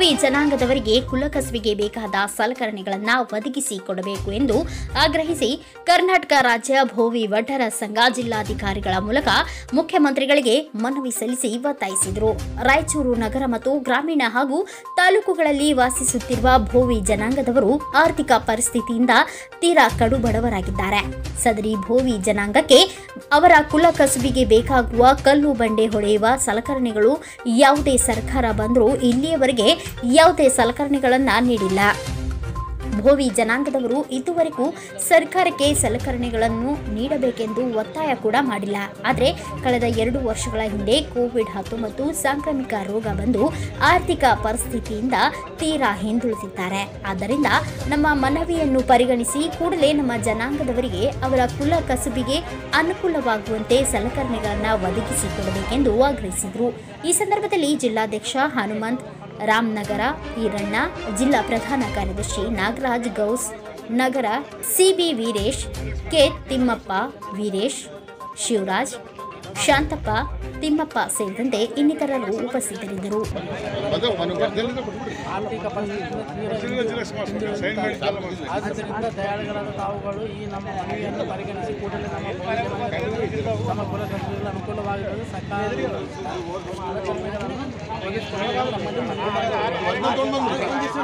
ಭೋವಿ ಜನಾಂಗದವರಿಗೆ ಕುಲಕಸುವಿಗೆ ಬೇಕಾದ ಸಲಕರಣೆಗಳನ್ನು ಒದಗಿಸಿ ಕೊಡಬೇಕು ಎಂದು ಆಗ್ರಹಿಸಿ ಕರ್ನಾಟಕ ರಾಜ್ಯ ಭೋವಿ ವಡ್ಡರ ಸಂಘ ಜಿಲ್ಲಾಧಿಕಾರಿಗಳ ಮೂಲಕ ಮುಖ್ಯಮಂತ್ರಿಗಳಿಗೆ ಮನವಿ ಸಲ್ಲಿಸಿ ಒತ್ತಾಯಿಸಿದರು ರಾಯಚೂರು ನಗರ ಮತ್ತು ಗ್ರಾಮೀಣ ಹಾಗೂ ತಾಲೂಕುಗಳಲ್ಲಿ ವಾಸಿಸುತ್ತಿರುವ ಭೋವಿ ಜನಾಂಗದವರು ಆರ್ಥಿಕ ಪರಿಸ್ಥಿತಿಯಿಂದ ತೀರಾ ಕಡುಬಡವರಾಗಿದ್ದಾರೆ ಸದರಿ ಭೋವಿ ಜನಾಂಗಕ್ಕೆ ಅವರ ಕುಲ ಕಸುಬಿಗೆ ಬೇಕಾಗುವ ಕಲ್ಲು ಬಂಡೆ ಹೊಡೆಯುವ ಸಲಕರಣೆಗಳು ಯಾವುದೇ ಸರ್ಕಾರ ಬಂದರೂ ಇಲ್ಲಿಯವರೆಗೆ ಯಾವುದೇ ಸಲಕರಣೆಗಳನ್ನು ನೀಡಿಲ್ಲ ಭೋವಿ ಜನಾಂಗದವರು ಇದುವರೆಗೂ ಸರ್ಕಾರಕ್ಕೆ ಸಲಕರಣೆಗಳನ್ನು ನೀಡಬೇಕೆಂದು ಒತ್ತಾಯ ಕೂಡ ಮಾಡಿಲ್ಲ ಆದರೆ ಕಳೆದ ಎರಡು ವರ್ಷಗಳ ಹಿಂದೆ ಕೋವಿಡ್ ಹತ್ತೊಂಬತ್ತು ಸಾಂಕ್ರಾಮಿಕ ರೋಗ ಬಂದು ಆರ್ಥಿಕ ಪರಿಸ್ಥಿತಿಯಿಂದ ತೀರಾ ಹಿಂದುಳಿದಿದ್ದಾರೆ ಆದ್ದರಿಂದ ನಮ್ಮ ಮನವಿಯನ್ನು ಪರಿಗಣಿಸಿ ಕೂಡಲೇ ನಮ್ಮ ಜನಾಂಗದವರಿಗೆ ಅವರ ಕುಲ ಕಸುಬಿಗೆ ಅನುಕೂಲವಾಗುವಂತೆ ಸಲಕರಣೆಗಳನ್ನು ಒದಗಿಸಿಕೊಡಬೇಕೆಂದು ಆಗ್ರಹಿಸಿದರು ಈ ಸಂದರ್ಭದಲ್ಲಿ ಜಿಲ್ಲಾಧ್ಯಕ್ಷ ಹನುಮಂತ್ ರಾಮನಗರ ಈರಣ್ಣ ಜಿಲ್ಲಾ ಪ್ರಧಾನ ಕಾರ್ಯದರ್ಶಿ ನಾಗರಾಜ್ ಗೌಸ್ ನಗರ ಸಿಬಿ ವೀರೇಶ್ ಕೆ ತಿಮ್ಮಪ್ಪ ವೀರೇಶ್ ಶಿವರಾಜ್ ಶಾಂತಪ್ಪ ತಿಮ್ಮಪ್ಪ ಸೇರಿದಂತೆ ಇನ್ನಿತರರು ಉಪಸ್ಥಿತರಿದ್ದರು ಅದು ಮನು ಬರ್ದಿಲ್ಲ ಕೊಟ್ಬಿಡ್ರಿ. ಆರ್ಥಿಕ ಪರಿಸ್ಥಿತಿಯಿಂದ ತೀವ್ರ ಜಿಲ್ಲೆ ಜಿಲ್ಲೆ ಮಾಡ್ಬಿಡ್ರಿ. ಸೈನ್ ಮಾಡಿ ಚಾಲು ಮಾಡ್ಬಿಡ್ರಿ. ಆದ್ದರಿಂದ ದಯಾಳುಗಳಾದ ತಾವುಗಳು ಈ ನಮ್ಮ ಮನವಿಯನ್ನು ಪರಿಗಣಿಸಿ ಕೂಡಲೇ ನಮ್ಮ ಭೋವಿ ಜನಾಂಗಕ್ಕೆ ನಮ್ಮ ಕುಲ ಕಸುಬುಗಳ ಅನುಕೂಲವಾಗಿರಲು ಸರ್ಕಾರ ಸಲಕರಣೆಗಳನ್ನು ಒದಗಿಸಿಕೊಡಲು ನಮ್ಮಲ್ಲಿ ಮನವಿ ಮಾಡಿದ್ದೇವೆ.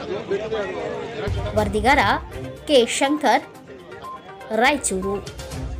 ವರದಿಗಾರ ಕೆ ಶಂಕರ್ ರಾಯಚೂರು